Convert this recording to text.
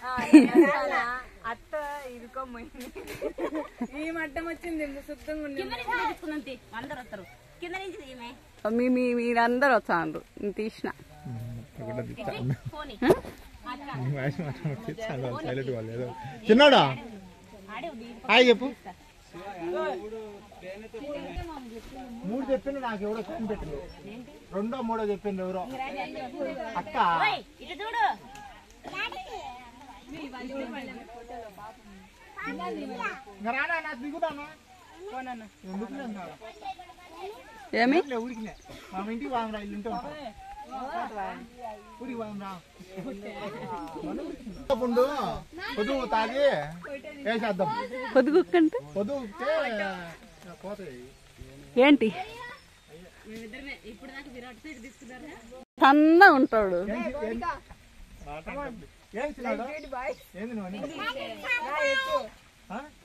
అత్త ఇరుకోమైంది ఈ మట్టం వచ్చింది శుద్ధంగా ఉంది కింద నుంచి తెచ్చుకుందాం తీ. అందరూ వస్తారు కింద నుంచి తీయమే మీ మీ మీరందరూ వచ్చాండ్రు నేను తీసిన పోనీ సైలెంట్ వాళ్ళు ఏదో చిన్నాడా హాయ్ చెప్పు మూడు చెప్పిండు నాకు ఎవరో ఫోన్ పెట్టిండు రెండో మూడో చెప్పిండు ఎవరో అక్క ఓయ్, ఇటు చూడు ఇంకా రానా నాకు దిగుతానా ఎందుకులే ఇంకా. ఏమి ఇట్లే ఊరికినే మా ఇంటికి వామరా ఇల్లు ఉంటే ఉంటాం ఊరికి వామరా పుండు పొదుగు తాగి వేసేద్దాం పొదుగుక్కంటే పొదుగుతే పోతాయి ఏంటి సన్న ఉంటాడు ఏం ఏం- ఏం చిన్నాడు? ఏంది నువ్వు అని? ఆ?